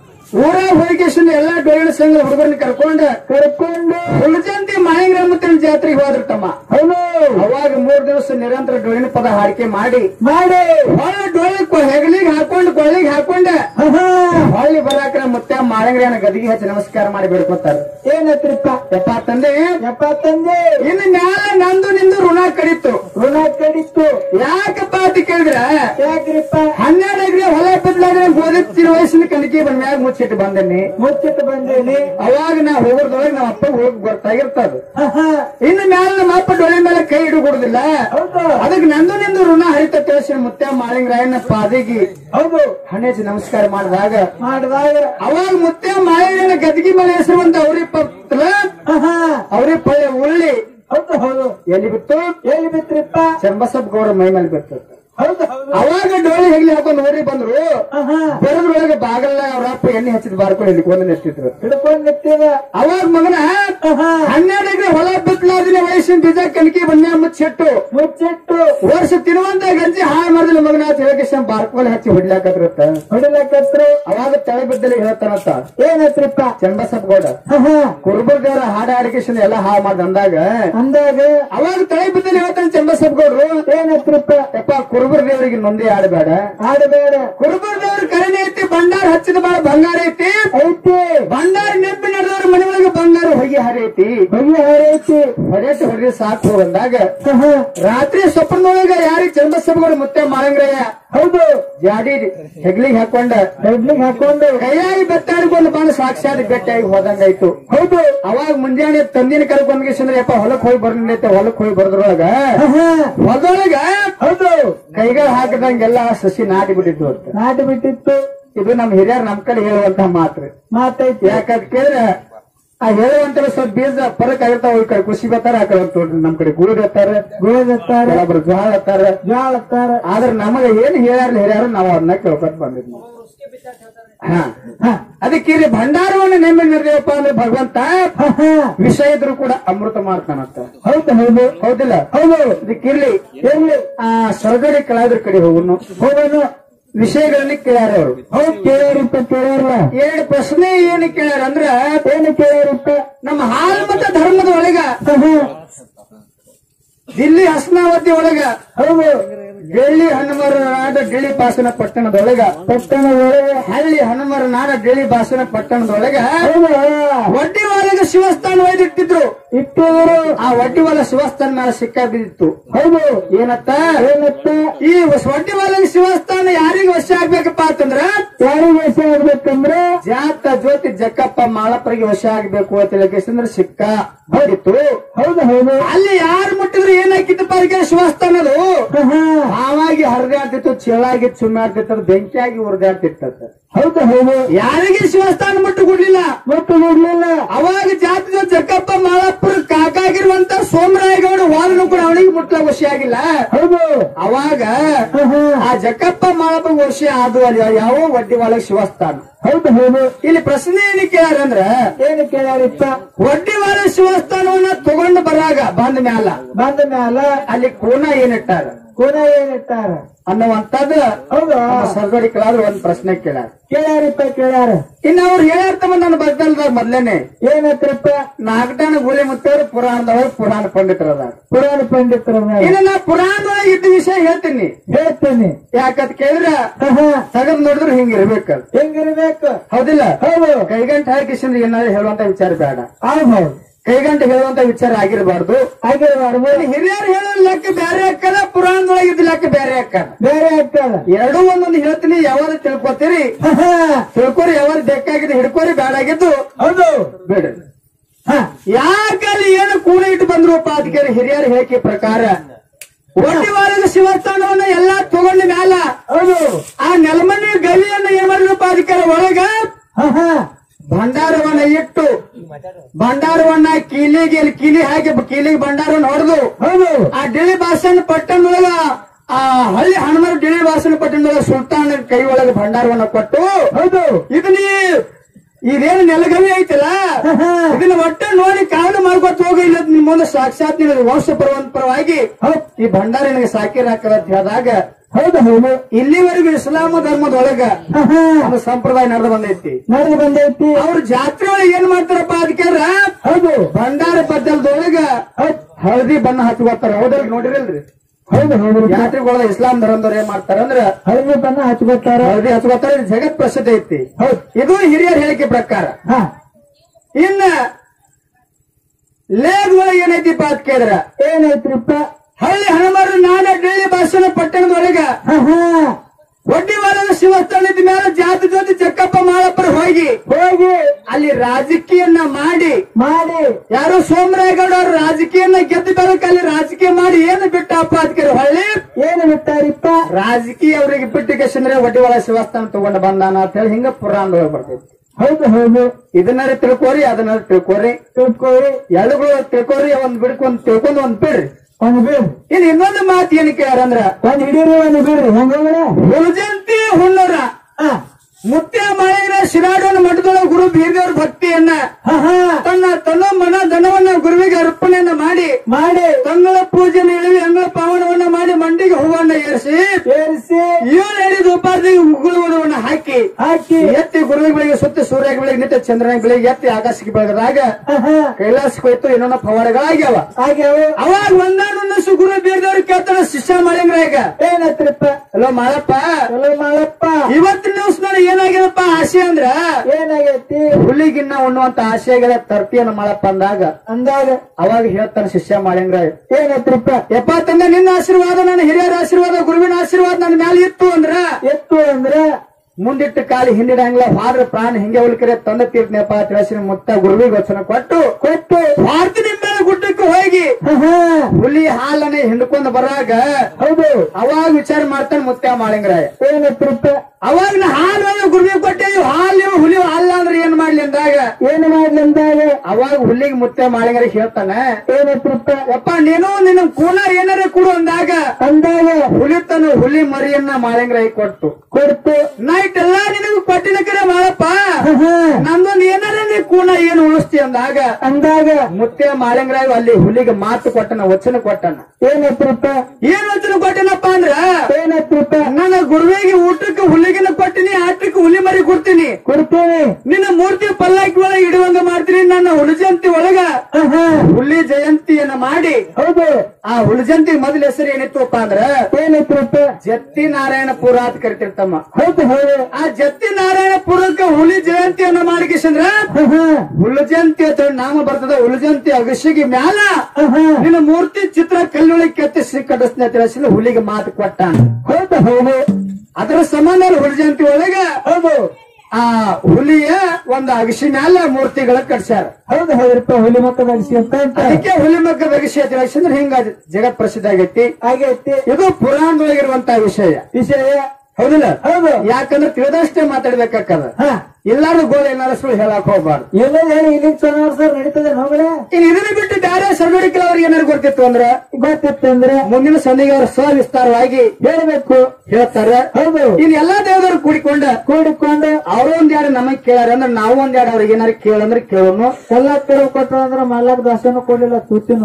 ಊರ ಹೋಗಿಸಿಂದ ಎಲ್ಲಾ ಡೊಳ್ಳಿನ ಸಂಘ ಹುಡುಗರನ್ನ ಕರ್ಕೊಂಡ ಕರ್ಕೊಂಡು ಹುಳಜಂತಿ ಮಾಯಂಗ್ರಾಮತ್ತಿನ ಜಾತ್ರೆಗೆ ಹೋದ್ರು ತಮ್ಮ ಹೌದು ಅವಾಗ ಮೂರ್ ದಿವಸ ನಿರಂತರ ಡೊಳ್ಳಿನ ಪದ ಹಾಡಿಕೆ ಮಾಡಿ ಮಾಡಿ ಹೊಳ್ಳಿ ಡೊಳ್ಳಿ ಕೊ- ಹೆಗಲಿಗೆ ಹಾಕೊಂಡು ಕೊಳ್ಳಿಗೆ ಹಾಕೊಂಡ ಆಹಾ. ಹೊಳ್ಳಿ ಬರಾಕ ಮತ್ತೆ ಮಾಳಂಗ್ರಿಯನ್ನ ಗದಿಗೆ ಹಚ್ಚಿ ನಮಸ್ಕಾರ ಮಾಡಿ ಬೇಡ್ಕೊತಾರ ಏನತ್ರಿಪ್ಪ ಯಪ್ಪ ತಂದೆ ಯಪ್ಪ ತಂದೆ ಇನ್ನು ಮ್ಯಾಲ ನಂದು ನಿಂದು ಋಣ ಕಡಿತು ಋಣ ಕಡಿತು ಯಾಕಪ್ಪ ಅಂತ ಕೇಳಿದ್ರ ಯಾಕ್ರಿಪ್ಪ ಹನ್ನೆರಡು ಎಕರೆ ಹೊಲ ಬಿದ್ದಾಗ ಗೋದಿತ್ತಿನ ವಯಸ್ಸಿನ ಕಲಿಕೆ ಬಂದ ಮ್ಯಾಗ ಮುಚ್ಚಿಟ್ಟು ಬಂದೇನಿ ಮುಚ್ಚಿಟ್ಟು ಬಂದೇನಿ ಅವಾಗ ನಾ ಹೋಗೋದ್ರೊಳಗೆ ನಮ್ಮ ಅಪ್ಪ ಹೋಗಿ ಗೊತ್ತಾಗಿರ್ತದ ಆಹಾ. ಇನ್ನು ಮ್ಯಾಲ ನಮ್ಮ ಅಪ್ಪ ಡೊಳ್ಳಿ ಮೇಲೆ ಕೈ ಹಿಡುಗುಡುದಿಲ್ಲ ಹೌದು ಅದಕ್ಕೆ ನಂದು ನಿಂದು ಋಣ ಹರಿತ ತಿಳಿಸಿ ಮುತ್ಯ ಮಾಳಿಂಗರಾಯನ ಪಾದಿಗೆ ಹೌದು ಹಣೆಸಿ ನಮಸ್ಕಾರ ಮಾಡಿದಾಗ ಮಾಡಿದಾಗ ಅವಾಗ ಮುತ್ಯ ಮಾಳಿಂಗನ ಗದಗಿ ಮೇಲೆ ಹೆಸರುವಂತ ಅವ್ರಿ ಪತ್ರ ಆಹಾ. ಅವ್ರಿ ಪಳ್ಳೆ ಉಳ್ಳಿ ಹೌದು ಹೌದು ಎಲ್ಲಿ ಬಿತ್ತು ಎಲ್ಲಿ ಬಿತ್ರಿಪ್ಪ ಚಂಬಸಪ್ಪ ಗೌಡ ಮೈ ಮೇಲೆ ಬಿತ್ತು ಹೌದು ಹೌದು ಅವಾಗ ಡೋಳಿ ಹೆಗ್ಲಿ ಹಾಕೊಂಡು ಊರಿಗೆ ಬಂದ್ರು ಆಹಾ. ಬೆರದ್ರೊಳಗೆ ಬಾಗಲ್ಲ ಅವ್ರ ಅಪ್ಪ ಎಣ್ಣೆ ಹಚ್ಚಿದ್ ಬಾರ್ಕೊಂಡು ಇಲ್ಲಿ ಕೊಂದು ನೆಟ್ಟಿದ್ರು ಹಿಡ್ಕೊಂಡ್ ನಿಂತಿದ ಅವಾಗ ಮಗನ ಆಹಾ. ಹನ್ನೆರಡು ಎಕರೆ ಹೊಲ ಬಿತ್ತಲಾದಿನ ವಯಸ್ಸಿನ ಬೀಜ ಕಣಕಿ ಬನ್ನಿ ಮುಚ್ಚಿಟ್ಟು ಮುಚ್ಚಿಟ್ಟು ವರ್ಷ ತಿನ್ನುವಂತ ಗಂಜಿ ಹಾಳು ಮಾಡಿದ್ರೆ ಮಗನ ತಿಳಕೇಶ ಬಾರ್ಕೋಲ್ ಹಚ್ಚಿ ಹೊಡ್ಲಾಕತ್ರತ್ತ ಹೊಡಿಲಕತ್ರು ಅವಾಗ ತಲೆ ಬಿದ್ದಲ್ಲಿ ಹೇಳ್ತಾನತ್ತ ಏನತ್ರಿಪ್ಪ ಚಂಬಸಪ್ಪ ಗೌಡ ಆಹಾ. ಕುರುಬರ್ ದೇವರ ಹಾಡ ಆಡಿಕೇಶನ್ ಎಲ್ಲ ಹಾಳು ಮಾಡ್ದ ಅಂದಾಗ ಅಂದಾಗ ಅವಾಗ ತಲೆ ಬಿದ್ದಲ್ಲಿ ಹೇಳ್ತಾನೆ ಚಂಬಸಪ್ಪ ಗೌಡ್ರು ಏನತ್ರಿಪ್ಪ ಯಪ್ಪ ಕುರುಬರ್ ದೇವರಿಗೆ ನೊಂದಿ ಆಡಬೇಡ ಆಡಬೇಡ ಕುರುಬರ್ ದೇವ್ರ ಕರೆನೆ ಐತಿ ಭಂಡಾರ ಹಚ್ಚಿದ ಬಾಳ ಬಂಗಾರ ಐತಿ ಐತಿ ಭಂಡಾರ ನೆಪ್ಪಿ ನಡೆದವ್ರ ಮನೆ ಒಳಗೆ ಬಂಗಾರ ಹೊಗೆ ಹರಿಯೈತಿ ಬಗೆ ಹಾರೈತಿ ಹೊಡೆಯಟ್ಟು ಹೊಡೆದು ಸಾಕು ಹೋಗಂದಾಗ ಆಹಾ. ರಾತ್ರಿ ಸ್ವಪ್ನದೊಳಗ ಯಾರಿಗೆ ಚಂದ್ರಸಭೆಗಳು ಮುತ್ತೆ ಮಾರಂಗ್ರಯ್ಯ ಹೌದು ಜಾಡಿ ಹೆಗ್ಲಿಗೆ ಹಾಕೊಂಡ ಹೆಡ್ಲಿಗೆ ಹಾಕೊಂಡು ಕೈಯಾಗಿ ಬೆಟ್ಟಾಡಿಕೊಂಡು ಬಂದು ಸಾಕ್ಷಾತ್ ಬೆಟ್ಟಾಗಿ ಹೋದಂಗಾಯ್ತು ಹೌದು ಅವಾಗ ಮುಂಜಾನೆ ತಂದಿನ ಕರ್ಕೊಂಡ್ಗಿಸಂದ್ರೆ ಯಪ್ಪ ಹೊಲಕ್ ಹೋಗಿ ಬರ್ನೈತೆ ಹೊಲಕ್ ಹೋಗಿ ಬರ್ದ್ರೊಳಗ ಆಹಾ. ಹೊಲದೊಳಗ ಹೌದು ಕೈಗಳು ಹಾಕಿದಂಗೆಲ್ಲ ಸಸಿ ನಾಟಿ ಬಿಟ್ಟಿದ್ದು ಅಂತ ನಾಟಿ ಬಿಟ್ಟಿತ್ತು ಇದು ನಮ್ ಹಿರಿಯರ್ ನಮ್ ಕಡೆ ಹೇಳುವಂತ ಮಾತ್ರಿ ಮಾತೈತಿ ಯಾಕಂತ ಕೇಳಿದ್ರೆ ಆ ಹೇಳುವಂತ ಸ್ವಲ್ಪ ಬೀಜ ಪರಕ್ ಆಗಿರ್ತಾವ ಈ ಕಡೆ ಕೃಷಿ ಬರ್ತಾರ ಆ ಕಡೆ ತೋಡ್ರಿ ನಮ್ ಕಡೆ ಗುರುಡ್ ಹತ್ತಾರ ಗೋಳದತ್ತಾರ ಕೆಲವೊಬ್ರು ಜ್ವಾಳ ಹತ್ತಾರ ಜ್ವಾಳ ಹತ್ತಾರ ಆದ್ರೆ ನಮಗ ಏನ್ ಹೇಳ್ಯಾರ ಹೇಳ್ಯಾರ ನಾವ್ ಅದನ್ನ ಕೇಳ್ಕೊತ ಬಂದಿದ್ ನಾವು ಹಾ ಹಾ ಅದಕ್ಕೆ ಇಲ್ಲಿ ಭಂಡಾರವನ್ನು ನೇಮಿ ನಿರ್ದೇವಪ್ಪ ಅಂದ್ರೆ ಭಗವಂತ ಹಾ, ಹಾ. ವಿಷ ಇದ್ರು ಕೂಡ ಅಮೃತ ಮಾಡ್ತಾನಂತ ಹೌದು ಹೌದು ಹೌದಿಲ್ಲ ಹೌದು ಇದಕ್ಕಿರ್ಲಿ ಇರ್ಲಿ ಆ ಸ್ವರ್ಗಡಿ ಕಳಾದ್ರ ಕಡೆ ಹೋಗುನು ಹೋಗೋನು ವಿಷಯಗಳನ್ನ ಕೇಳ್ಯಾರ ಅವರು ಹೌದು ಕೇಳ್ಯಾರಿಪ್ಪ ಕೇಳ್ಯಾರಲ್ಲ ಎರಡು ಪ್ರಶ್ನೆ ಏನು ಕೇಳ್ಯಾರ ಅಂದ್ರ ಏನು ಕೇಳ್ಯಾರಿಪ್ಪ ನಮ್ಮ ಹಾಲು ಮತ ಧರ್ಮದ ಒಳಗ ಹಾ, ಹಾ. ದಿಲ್ಲಿ ಹಸ್ನಾವತಿ ಒಳಗ ಹೌದು ಡೆಲ್ಲಿ ಹನುಮರ ನಾಡ ಡಿಳಿ ಬಾಸನ ಪಟ್ಟಣದೊಳಗ ಪಟ್ಟಣ ಒಳಗೆ ಹಳ್ಳಿ ಹನುಮರ ನಾಡ ಡಿಳಿ ಬಾಸನ ಪಟ್ಟಣದೊಳಗ ಹೌದು ವಡ್ಡಿ ಒಳಗ ಶಿವಸ್ಥಾನ ಒಯ್ದಿಟ್ಟಿದ್ರು ಇಟ್ಟಿದ್ರು ಆ ವಡ್ಡಿ ಒಳ ಶಿವಸ್ಥಾನ ಮೇಲೆ ಸಿಕ್ಕ ಬಿದ್ದಿತ್ತು ಹೌದು ಏನತ್ತ ಏನತ್ತ ಈ ವಡ್ಡಿ ಒಳಗ ಶಿವಸ್ಥಾನ ಯಾರಿಗೆ ವಶ ಆಗ್ಬೇಕಪ್ಪ ಅಂತಂದ್ರ ಯಾರಿಗೆ ವಶ ಆಗ್ಬೇಕಂದ್ರ ಜಾತ ಜ್ಯೋತಿ ಜಕ್ಕಪ್ಪ ಮಾಳಪ್ಪರಿಗೆ ವಶ ಆಗ್ಬೇಕು ಅಂತ ಹೇಳಕೇಸಂದ್ರ ಸಿಕ್ಕ ಹೋಗಿತ್ತು ಹೌದು ಹೌದು ಅಲ್ಲಿ ಯಾರು ಮುಟ್ಟಿದ್ರು ಏನಾಕಿತ್ತಪ್ಪ ಅದಕ್ಕೆ ಶಿವಸ್ಥಾನದು ಹಾ, ಹಾ. ಹಾವಾಗಿ ಹರಿದಾಡ್ತಿತ್ತು ಚೇಳಾಗಿ ಚುಮ್ಮಾಡ್ತಿತ್ತು ಅದು ಬೆಂಕಿಯಾಗಿ ಉರಿದಾಡ್ತಿತ್ತ ಹೌದು ಹೌದು ಯಾರಿಗೆ ಶಿವಸ್ಥಾನ ಮುಟ್ಟು ಕೊಡ್ಲಿಲ್ಲ ಮತ್ತು ನೋಡ್ಲಿಲ್ಲ ಅವಾಗ ಜಾತಿ ಜಕ್ಕಪ್ಪ ಮಾಳಪ್ಪರ ಕಾಕಾಗಿರುವಂತ ಸೋಮರಾಯಗೌಡ ವಾದನು ಕೂಡ ಅವನಿಗೆ ಮುಟ್ಲ ವಶ ಆಗಿಲ್ಲ ಹೌದು ಅವಾಗ ಹಾ, ಹಾ. ಆ ಜಕ್ಕಪ್ಪ ಮಾಳಪ್ಪ ವರ್ಷ ಆದು ಅಲ್ಲಿ ಯಾವ ವಡ್ಡಿ ಒಳಗೆ ಶಿವಸ್ಥಾನ ಹೌದು ಹೌದು ಇಲ್ಲಿ ಪ್ರಶ್ನೆ ಏನು ಕೇಳ್ಯಾರಂದ್ರ ಏನು ಕೇಳ್ಯಾರಿಪ್ಪ ವಡ್ಡಿ ಒಳ ಶಿವಸ್ಥಾನವನ್ನ ತಗೊಂಡು ಬರಾಗ ಬಂದ ಮ್ಯಾಲ ಬಂದ ಮ್ಯಾಲ ಅಲ್ಲಿ ಕೋನ ಏನಿಟ್ಟಾರ ಕೋನ ಏನಿಟ್ಟಾರ ಅನ್ನುವಂಥದ್ದು ಹೌದು ನಮ್ಮ ಸರ್ಗೋಡಿ ಕೇಳಾದ್ರೆ ಒಂದ್ ಪ್ರಶ್ನೆ ಕೇಳ್ಯಾರ ಕೇಳ್ಯಾರಿಪ್ಪ ಕೇಳ್ಯಾರ ಇನ್ನು ಅವ್ರು ಹೇಳ್ಯಾರ್ತಮ್ಮ ನನ್ನ ಬದ್ದಲ್ದಾಗ ಮೊದ್ಲೇನೆ ಏನತ್ರಪ್ಪ ನಾಗಟಾನ ಗೂಲಿ ಮುತ್ತವ್ರು ಪುರಾಣದೊಳಗೆ ಪುರಾಣ ಪಂಡಿತರದ ಪುರಾಣ ಪಂಡಿತರ ಇನ್ನು ನಾ ಪುರಾಣದೊಳಗೆ ಇದ್ದ ವಿಷಯ ಹೇಳ್ತೀನಿ ಹೇಳ್ತೇನೆ ಯಾಕಂತ ಕೇಳಿದ್ರ ಹಾ, ಹಾ. ತಗದ್ ನೋಡಿದ್ರೆ ಹಿಂಗಿರ್ಬೇಕ ಹೆಂಗಿರ್ಬೇಕು ಹೌದಿಲ್ಲ ಹೌದು ಕೈಗಂಟ ಹಾಕಿಸಿದ್ರೆ ಏನಾದ್ರು ಹೇಳುವಂತ ವಿಚಾರ ಬೇಡ ಹೌದು ಹೌದು ಕೈಗಂಟ ಹೇಳುವಂತ ವಿಚಾರ ಆಗಿರಬಾರ್ದು ಆಗಿರಬಾರ್ದು ಹಿರಿಯರು ಹೇಳೋ ಲೆಕ್ಕ ಬೇರೆ ಅಕ್ಕದ ಪುರಾಣದೊಳಗೆ ಇದ್ದ ಲೆಕ್ಕ ಬೇರೆ ಅಕ್ಕದ ಬೇರೆ ಆಗ್ತದ ಎರಡೂ ಒಂದೊಂದು ಹೇಳ್ತೀನಿ ಯಾವಾಗ ತಿಳ್ಕೊತೀರಿ ಹಾ, ಹಾ. ತಿಳ್ಕೊರಿ ಯಾವಾಗ ಬೇಕಾಗಿದೆ ಹಿಡ್ಕೋರಿ ಬೇಡಾಗಿದ್ದು ಹೌದು ಬೇಡ ಹಾ. ಯಾಕಲ್ಲಿ ಏನು ಕೂಡ ಇಟ್ಟು ಬಂದ್ರಪ್ಪ ಅದಕ್ಕೆ ಹಿರಿಯರ ಹೇಳಿಕೆ ಪ್ರಕಾರ ಒಟ್ಟಿವಾರದ ಶಿವಸ್ಥಾನವನ್ನ ಎಲ್ಲಾ ತಗೊಂಡ ಮ್ಯಾಲ ಹೌದು ಆ ನೆಲಮನೆ ಗಲಿಯನ್ನ ಏನ್ ಮಾಡಿದ್ರಪ್ಪ ಅದಕ್ಕೆ ಒಳಗ ಹಾ, ಹಾ. ಭಂಡಾರವನ್ನ ಇಟ್ಟು ಭಂಡಾರವನ್ನ ಕೀಲಿಗೆ ಇಲ್ಲಿ ಕೀಲಿ ಹಾಕಿ ಕೀಲಿಗೆ ಭಂಡಾರವನ್ನ ಹೊಡೆದು ಹೌದು ಆ ಡಿಳಿ ಬಾಸನ ಪಟ್ಟಣದೊಳಗ ಆ ಹಳ್ಳಿ ಹನುಮರ ಡಿಳಿ ಬಾಸನ ಪಟ್ಟಣದೊಳಗ ಸುಲ್ತಾನ ಕೈ ಒಳಗೆ ಭಂಡಾರವನ್ನ ಕೊಟ್ಟು ಹೌದು ಇದನ್ನ ಇದೇನು ನೆಲಗವಿ ಐತಲ್ಲ ಹಾ, ಹಾ. ಇದನ್ನ ಒಟ್ಟ ನೋಡಿ ಕಾರಣ ಮಾಡ್ಕೊತ ಹೋಗಿ ಇಲ್ಲ ನಿಮ್ ಮುಂದೆ ಸಾಕ್ಷಾತ್ ನಿನಗೆ ವಂಶ ಪರವಾಗಿ ಹೌದು ಈ ಭಂಡಾರ ನಿನಗೆ ಸಾಕಿರ ಹಾಕದ ಅಂತ ಹೇಳಿದಾಗ ಹೌದು ಹೌದು ಇಲ್ಲಿವರೆಗೂ ಇಸ್ಲಾಂ ಧರ್ಮದೊಳಗ ಹಾ, ಹಾ. ಒಂದು ಸಂಪ್ರದಾಯ ನಡೆದು ಬಂದೈತಿ ನಡೆದು ಬಂದೈತಿ ಅವ್ರ ಜಾತ್ರೆ ಒಳಗೆ ಏನ್ ಮಾಡ್ತಾರಪ್ಪ ಅದಕ್ಕೆ ಹೌದು ಭಂಡಾರ ಬದ್ದಲ್ದೊಳಗ ಹೌದು ಹಳದಿ ಬಣ್ಣ ಹಚ್ಕೋತಾರ ಹೌದಲ್ರಿ ನೋಡಿರಲ್ರಿ ಹೌದು ಹೌದು ಜಾತ್ರೆಗೊಳಗ ಇಸ್ಲಾಂ ಧರ್ಮದವ್ರು ಏನ್ ಮಾಡ್ತಾರ ಅಂದ್ರ ಹಳದಿ ಬಣ್ಣ ಹಚ್ಕೊತಾರ ಹಳದಿ ಹಚ್ಕೋತಾರ ಇದು ಜಗತ್ ಪ್ರಸಿದ್ಧ ಐತಿ ಹೌದು ಇದು ಹಿರಿಯರ ಹೇಳಿಕೆ ಪ್ರಕಾರ ಹಾ ಇನ್ನ ಲೇಗ್ ಒಳಗೆ ಏನೈತಿಪ್ಪ ಅಂತ ಕೇಳಿದ್ರ ಏನೈತ್ರಿಪ್ಪ ಹಳ್ಳಿ ಹನುಮಾರು ನಾಡ ಡಿಳಿ ಭಾಷಣ ಪಟ್ಟಣದೊಳಗ ಹಾ ಹಾ ಒಡ್ಡಿ ವಾರದ ಶಿವಸ್ಥಾನದ ಮೇಲೆ ಜಾತಿ ಜೊತೆ ಚಕ್ಕಪ್ಪ ಮಾಳಪ್ಪರ ಹೋಗಿ ಹೋಗಿ ಅಲ್ಲಿ ರಾಜಕೀಯನ್ನ ಮಾಡಿ ಮಾಡಿ ಯಾರು ಸೋಮರಾಯಗೌಡ ಅವರು ರಾಜಕೀಯನ ಗೆದ್ದು ಬರಕ್ ಅಲ್ಲಿ ರಾಜಕೀಯ ಮಾಡಿ ಏನು ಬಿಟ್ಟಪ್ಪ ಅದಕ್ಕೆ ಹೊಳ್ಳಿ ಏನು ಬಿಟ್ಟಾರಿಪ್ಪ ರಾಜಕೀಯ ಅವರಿಗೆ ಬಿಟ್ಟಿಗೆಸಂದ್ರೆ ಒಡ್ಡಿ ಒಳ ಶಿವಸ್ಥಾನ ತಗೊಂಡು ಬಂದಾನ ಅಂತ ಹೇಳಿ ಹಿಂಗ ಪುರಾಣದೊಳಗೆ ಬರ್ತೈತಿ ಹೌದು ಹೌದು ಇದನ್ನಾರ ತಿಳ್ಕೋರಿ ಅದನ್ನ ತಿಳ್ಕೋರಿ ತಿಳ್ಕೊಳ್ಳಿ ಎಳುಗಳು ತಿಳ್ಕೋರಿ ಒಂದ್ ಬಿಡ್ಕೊಂಡ್ ಒಂದ್ ತಿಳ್ಕೊಂಡ್ ಒಂದ್ ಬಿಡ್ರಿ ಒಂದು ಬೀರ್ ಇನ್ ಇನ್ನೊಂದು ಮಾತು ಏನ್ ಕೇಳಾರಂದ್ರ ಒಂದ್ ಹಿಡೀರಿ ಒಂದು ಬೀರ್ರಿ ಹೆಂಗಂದ್ರೆ ಹುಲಜಂತಿ ಹುಣ್ಣರ ಹಾ ಮುತ್ಯ ಮಾಳಿಗರ ಶಿರಾಡೋನ ಮಠದೊಳಗ ಗುರು ಬೀರ್ದೇವ್ರ ಭಕ್ತಿಯನ್ನ ಹಾ ಹಾ ತನ್ನ ತನ್ನ ಮನ ಧನವನ್ನ ಗುರುವಿಗೆ ಅರ್ಪಣೆಯನ್ನ ಮಾಡಿ ಮಾಡಿ ತಂಗಳ ಪೂಜೆನ ಇಳಿವಿ ಅಂಗಳ ಪಾವನವನ್ನ ಮಾಡಿ ಮಂಡಿಗೆ ಹೂವನ್ನ ಏರಿಸಿ ಏರಿಸಿ ಏಳು ಎಳಿದ ಉಪಾಧಿಗೆ ಉಗುಳುವುದವನ್ನ ಹಾಕಿ ಹಾಕಿ ಎತ್ತಿ ಗುರುವಿಗೆ ಬೆಳಿಗ್ಗೆ ಸುತ್ತ ಸೂರ್ಯ ಬೆಳಿಗ್ಗೆ ನಿಂತ ಚಂದ್ರನ ಬೆಳಿಗ್ಗೆ ಎತ್ತಿ ಆಕಾಶಕ್ಕೆ ಬೆಳಗದಾಗ ಹಾ ಹಾ ಕೈಲಾಸಕ್ಕೆ ಹೋಯ್ತು ಇನ್ನೊಂದು ಪವಾಡಗಳಾಗ್ಯಾವ ಆಗ್ಯಾವ ಅವಾಗ ಒಂದಾನೊಂದು ಸುಗುರು ಬೀರ್ದವ್ರು ಕೇಳ್ತಾನ ಶಿಷ್ಯ ಮಾಡಿಂಗ್ರ ಈಗ ಏನತ್ರಪ್ಪ ಹಲೋ ಮಾಳಪ್ಪ ಚಲೋ ಮಾಡಪ್ಪ ಇವತ್ತಿನ ನ್ಯೂಸ್ ನಲ್ಲಿ ಏನಾಗ್ಯದಪ್ಪ ಆಸೆ ಅಂದ್ರ ಏನಾಗೈತಿ ಹುಲಿಗಿನ್ನ ಉಣ್ಣುವಂತ ಆಸೆ ಆಗ್ಯದ ತರ್ತಿಯನ್ನ ಮಾಡಪ್ಪ ಅಂದಾಗ ಅಂದಾಗ ಅವಾಗ ಹೇಳ್ತಾನೆ ಶಿಷ್ಯ ಮಾಡಿಂಗ್ರ ಏನತ್ರಪ್ಪ ಯಪ್ಪ ತಂದೆ ನಿನ್ನ ಆಶೀರ್ವಾದ ನನ್ನ ಹಿರಿಯರ ಆಶೀರ್ವಾದ ಗುರುವಿನ ಆಶೀರ್ವಾದ ನನ್ನ ಮ್ಯಾಲ ಇತ್ತು ಅಂದ್ರ ಎತ್ತು ಅಂದ್ರ ಮುಂದಿಟ್ಟು ಕಾಲಿ ಹಿಂದಿಡಂಗಿಲ್ಲ ಹಾದ್ರ ಪ್ರಾಣ ಹಿಂಗೆ ಉಳ್ಕರೆ ತಂದ ತೀರ್ಥನಪ್ಪ ತಿಳಿಸಿ ಮುತ್ತ ಗುರುವಿಗೆ ವಚನ ಕೊಟ್ಟು ಕೊಟ್ಟು ಭಾರತ ನಿಂಬೆಳ ಗುಡ್ಡಕ್ಕೆ ಹೋಗಿ ಹಾ ಹಾ ಹುಲಿ ಹಾಲನ್ನ ಹಿಂಡ್ಕೊಂಡ್ ಬರಾಗ ಹೌದು ಅವಾಗ ವಿಚಾರ ಮಾಡ್ತಾನೆ ಮುತ್ಯ ಮಾಳಿಂಗ್ರಾಯ ಏನತ್ರಪ್ಪ ಅವಾಗ ನಾ ಹಾಲು ಒಯ್ದು ಗುರುವಿ ಕೊಟ್ಟೇವಿ ಹಾಲು ಹುಲಿ ಹಾಲ ಅಂದ್ರೆ ಏನ್ ಮಾಡ್ಲಿ ಅಂದಾಗ ಏನ್ ಮಾಡ್ಲಿ ಅಂದಾಗ ಅವಾಗ ಹುಲ್ಲಿಗೆ ಮುತ್ತೆ ಮಾಳಿಗರ ಹೇಳ್ತಾನೆ ಏನತ್ರಪ್ಪ ಯಪ್ಪ ನೀನು ನಿನ್ನ ಕೂನ ಏನಾರ ಕೊಡು ಅಂದಾಗ ಅಂದಾಗ ಹುಲಿ ತನ್ನ ಹುಲಿ ಮರಿಯನ್ನ ಮಾಳಿಂಗರ ಕೊಟ್ಟು ಕೊಡ್ತು ನೈಟ್ ಎಲ್ಲಾ ನಿನಗೆ ಕೊಟ್ಟಿನ ಕರೆ ಮಾಡಪ್ಪ ಆಹಾ. ನಂದೊಂದು ಏನಾರ ನೀ ಕೂನ ಏನು ಉಳಿಸ್ತಿ ಅಂದಾಗ ಅಂದಾಗ ಮುತ್ತೆ ಮಾಳಿಂಗರಾಯ ಅಲ್ಲಿ ಹುಲಿಗೆ ಮಾತು ಕೊಟ್ಟನ ವಚನ ಕೊಟ್ಟನ ಏನತ್ರಪ್ಪ ಏನ್ ವಚನ ಕೊಟ್ಟನಪ್ಪ ಅಂದ್ರ ಏನತ್ರಪ್ಪ ನನ್ನ ಗುರುವಿಗೆ ಊಟಕ್ಕೆ ಹುಲಿಗಿನ ಕೊಟ್ಟಿನಿ ಆಟಕ್ಕೆ ಹುಲಿ ಮರಿ ಕೊಡ್ತೀನಿ ಕೊಡ್ತೇವೆ ನಿನ್ನ ಮೂರ್ತಿ ಪಲ್ಲಾಕಿ ಒಳಗೆ ಇಡುವಂಗ ಮಾಡ್ತೀನಿ ನನ್ನ ಹುಲಿ ಜಯಂತಿ ಒಳಗ ಆಹಾ. ಹುಲಿ ಜಯಂತಿಯನ್ನ ಮಾಡಿ ಹೌದು ಆ ಹುಲಿ ಜಯಂತಿ ಮೊದಲ ಹೆಸರು ಏನಿತ್ತುಪ್ಪ ಅಂದ್ರ ಏನತ್ರಪ್ಪ ಜತ್ತಿ ನಾರಾಯಣಪುರ ಅಂತ ಕರಿತಿರ್ತಮ್ಮ ಹೌದು ಹೌದು ಆ ಜತ್ತಿ ನಾರಾಯಣಪುರಕ್ಕೆ ಹುಲಿ ಜಯಂತಿಯನ್ನ ಮಾಡಿಕಿಸಂದ್ರ ಆಹಾ. ಹುಲು ಜಯಂತಿ ಅಂತ ಹೇಳಿ ನಾಮ ಬರ್ತದ ಹುಲು ಜಯಂತಿ ಅಗಶಿಗೆ ಮ್ಯಾಲ ಆಹಾ. ನಿನ್ನ ಮೂರ್ತಿ ಚಿತ್ರ ಕಲ್ಲೊಳಗೆ ಕೆತ್ತಿಸಿ ಕಟ್ಟಿಸ್ನ ತಿಳಿಸಿದ ಹುಲಿಗೆ ಮಾತು ಕೊಟ್ಟಾನ ಹೌದು ಹೌದು ಅದರ ಸಂಬಂಧ ಹುಲಿ ಜಯಂತಿ ಒಳಗ ಹೌದು ಆ ಹುಲಿಯ ಒಂದು ಅಗಶಿ ಮ್ಯಾಲ ಮೂರ್ತಿಗಳ ಕಟ್ಸ್ಯಾರ ಹೌದು ಹೌದ್ರಪ್ಪ ಹುಲಿ ಮಕ್ಕ ಬಗ್ಸಿ ಅಂತ ಅಂತ ಅದಕ್ಕೆ ಹುಲಿ ಮಕ್ಕ ಬಗಶಿ ಅಂತ ತಿಳಿಸಿದ್ರೆ ಹಿಂಗ ಜಗತ್ ಪ್ರಸಿದ್ಧ ಆಗೈತಿ ಆಗೈತಿ ಇದು ಪುರಾಣದೊಳಗಿರುವಂತಹ ವಿಷಯ ವಿಷಯ ಹೌದಿಲ್ಲ ಹೌದು ಯಾಕಂದ್ರೆ ತಿಳಿದಷ್ಟೇ ಮಾತಾಡ್ಬೇಕಾಕದ ಹಾ ಎಲ್ಲಾರು ಗೋಳ ಏನಾರ ಸುಳ್ಳು ಹೇಳಕ್ ಹೋಗ್ಬಾರ್ದು ಎಲ್ಲ ಹೇಳಿ ಇಲ್ಲಿಂದ ಚೆನ್ನಾಗ್ ಸರ್ ನಡೀತದೆ ನೋಗಳೇ ಇನ್ ಇದನ್ನ ಬಿಟ್ಟು ಬೇರೆ ಸರ್ವಡಿಕಲ್ ಅವ್ರಿಗೆ ಏನಾರು ಗೊತ್ತಿತ್ತು ಅಂದ್ರೆ ಗೊತ್ತಿತ್ತಂದ್ರೆ ಮುಂದಿನ ಸಂಧಿಗೆ ಅವರು ಸವಿಸ್ತಾರವಾಗಿ ಹೇಳ್ಬೇಕು ಹೇಳ್ತಾರೆ ಹೌದು ಇನ್ ಎಲ್ಲಾ ದೇವದರು ಕೂಡಿಕೊಂಡ ಕೂಡಿಕೊಂಡು ಅವ್ರು ಒಂದ್ ಎರಡು ನಮಗ್ ಕೇಳ್ಯಾರ ಅಂದ್ರೆ ನಾವು ಒಂದ್ ಎರಡು ಅವ್ರಿಗೆ ಏನಾರು ಕೇಳಂದ್ರೆ ಕೇಳೋನು ಎಲ್ಲ ತೆರವು ಕೊಟ್ರು ಅಂದ್ರೆ ಮಲ್ಲಕ್ ದಾಸನು ಕೊಡ್ಲಿಲ್ಲ ತೂತಿನು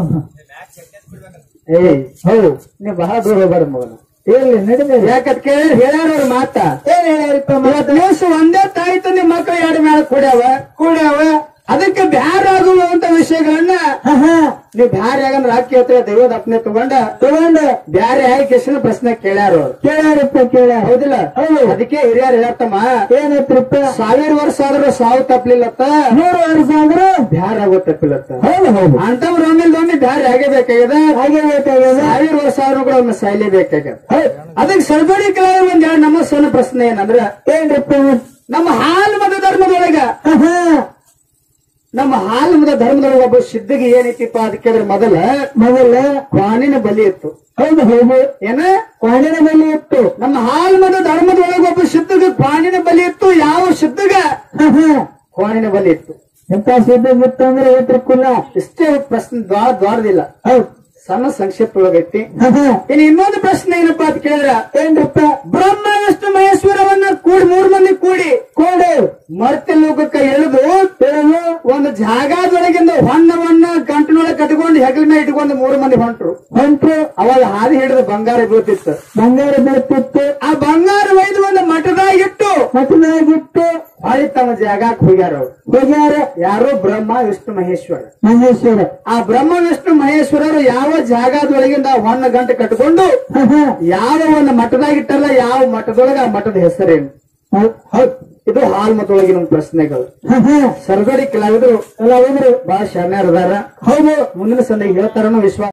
ಏಯ್ ಹೌದು ನೀವು ಬಹಳ ದೂರ ಹೋಗ್ಬಾರ್ದು ಮಗನ ಇರ್ಲಿ ನಡೀತದೆ ಯಾಕಂತ ಕೇಳಿ ಹೇಳ್ಯಾರ ಅವ್ರ ಮಾತ ಏನ್ ಹೇಳ್ಯಾರಿಪ್ಪ ಇವತ್ತು ದಿವಸ ಒಂದೇ ತಾಯಿ ತಂದೆ ಮಕ್ಕಳು ಎರಡು ಮೇಲೆ ಕೂಡ್ಯಾವ ಕೂಡ್ಯಾವ ಅದಕ್ಕೆ ಬ್ಯಾರಾಗುವಂತ ವಿಷಯಗಳನ್ನ ನೀವು ಬ್ಯಾರೆ ಆಗಂದ್ರೆ ಅಕ್ಕಿ ಹತ್ರ ದೈವದ ಅಪ್ನೆ ತಗೊಂಡ ತಗೊಂಡು ಬ್ಯಾರೆ ಆಗಿ ಕೆಸಿನ ಪ್ರಶ್ನೆ ಕೇಳ್ಯಾರ ಅವ್ರು ಕೇಳ್ಯಾರಿಪ್ಪ ಕೇಳ್ಯಾರ ಹೌದಿಲ್ಲ ಹೌದು. ಅದಕ್ಕೆ ಹಿರಿಯರು ಹೇಳ್ತಮ್ಮ ಏನೈತ್ರಿಪ್ಪ ಸಾವಿರ ವರ್ಷ ಆದ್ರೂ ಸಾವು ತಪ್ಪಲಿಲ್ಲತ್ತ ನೂರು ವರ್ಷ ಆದ್ರೂ ಬ್ಯಾರ ಆಗೋ ತಪ್ಪಿಲ್ಲತ್ತ ಹೌದು ಹೌದು ಅಂತವ್ರು ಒಮ್ಮೆ ಒಮ್ಮೆ ಬ್ಯಾರೆ ಆಗಬೇಕಾಗ್ಯದ ಹಾಗೆ ಬೇಕಾಗ್ಯದ ಸಾವಿರ ವರ್ಷ ಆದ್ರೂ ಕೂಡ ಒಮ್ಮೆ ಸಾಯ್ಲೇಬೇಕಾಗ್ಯದ ಹೌದು ಅದಕ್ಕೆ ಸರ್ಬಡಿ ಕೆಳಗೆ ಒಂದ್ ಎರಡು ನಮ್ಮ ಸಣ್ಣ ಪ್ರಶ್ನೆ ಏನಂದ್ರ ಏನ್ರಿಪ್ಪ ನಮ್ಮ ಹಾಲು ಮತ ಧರ್ಮದೊಳಗ ಆಹಾ. ನಮ್ಮ ಹಾಲು ಮತ ಧರ್ಮದೊಳಗ ಒಬ್ಬ ಸಿದ್ಧಿಗೆ ಏನೈತಿಪ್ಪ ಅದಕ್ಕೆ ಅದ್ರ ಮೊದಲ ಮೊದಲ ಕ್ವಾಣಿನ ಬಲಿ ಇತ್ತು ಹೌದು ಹೌದು ಏನ ಕ್ವಾಣಿನ ಬಲಿ ಇತ್ತು ನಮ್ಮ ಹಾಲು ಮತ ಧರ್ಮದೊಳಗ ಒಬ್ಬ ಸಿದ್ಧಿಗೆ ಕ್ವಾಣಿನ ಬಲಿ ಇತ್ತು ಯಾವ ಸಿದ್ಧಿಗ ಆಹಾ. ಕ್ವಾಣಿನ ಬಲಿ ಇತ್ತು ಎಂತ ಸಿದ್ಧ ಬಿತ್ತಂದ್ರೆ ಏತ್ರ ಕುಲ್ಲ ಇಷ್ಟೇ ಪ್ರಶ್ನೆ ದ್ವಾರ ದ್ವಾರದಿಲ್ಲ ಹೌದು ಸಣ್ಣ ಸಂಕ್ಷಿಪ್ತ ಒಳಗೈತಿ ಆಹಾ. ಇನ್ನು ಇನ್ನೊಂದು ಪ್ರಶ್ನೆ ಏನಪ್ಪಾ ಅಂತ ಕೇಳಿದ್ರ ಏನ್ರಿಪ್ಪ ಬ್ರಹ್ಮ ವಿಷ್ಣು ಮಹೇಶ್ವರವನ್ನ ಕೂಡಿ ಮೂರ್ ಮಂದಿ ಕೂಡಿ ಕೋಡು ಮರ್ತ್ಯ ಲೋಕಕ್ಕೆ ಎಳೆದು ತಿಳಿದು ಒಂದು ಜಾಗದೊಳಗಿಂದ ಹೊನ್ನವನ್ನ ಗಂಟಿನೊಳಗೆ ಕಟ್ಕೊಂಡು ಹೆಗಲ ಮೇಲೆ ಇಟ್ಕೊಂಡು ಮೂರು ಮಂದಿ ಹೊಂಟ್ರು ಹೊಂಟ್ರು ಅವಾಗ ಹಾದಿ ಹಿಡಿದು ಬಂಗಾರ ಬೀಳ್ತಿತ್ತು ಬಂಗಾರ ಬೀಳ್ತಿತ್ತು ಆ ಬಂಗಾರ ಒಯ್ದು ಒಂದು ಮಠದಾಗ ಇಟ್ಟು ಮಠದಾಗಿಟ್ಟು ಹೊಳಿ ತಮ್ಮ ಜಾಗಕ್ಕೆ ಹೋಗ್ಯಾರ ಅವ್ರು ಹೋಗ್ಯಾರ ಯಾರು ಬ್ರಹ್ಮ ವಿಷ್ಣು ಮಹೇಶ್ವರ ಮಹೇಶ್ವರ ಆ ಬ್ರಹ್ಮ ವಿಷ್ಣು ಮಹೇಶ್ವರರು ಯಾವ ಜಾಗದೊಳಗಿಂದ ಆ ಹೊನ್ನ ಗಂಟೆ ಕಟ್ಕೊಂಡು ಆಹಾ. ಯಾವ ಒಂದು ಮಠದಾಗಿಟ್ಟಲ್ಲ ಯಾವ ಮಠದೊಳಗ ಆ ಮಠದ ಹೆಸರೇನು ಹೌದ್. ಹೌದ್ ಇದು ಹಾಲ್ಮತೊಳಗಿನ ಒಂದು ಪ್ರಶ್ನೆಗಳು ಆಹಾ. ಸರ್ಗಡಿ ಕಲಾವಿದರು ಎಲ್ಲ ಹೋದ್ರು ಬಹಳ ಶರಣರದಾರ ಹೌದು ಮುಂದಿನ ಸಂದಿಗೆ ಹೇಳ್ತಾರನ್ನೋ ವಿಶ್ವಾಸ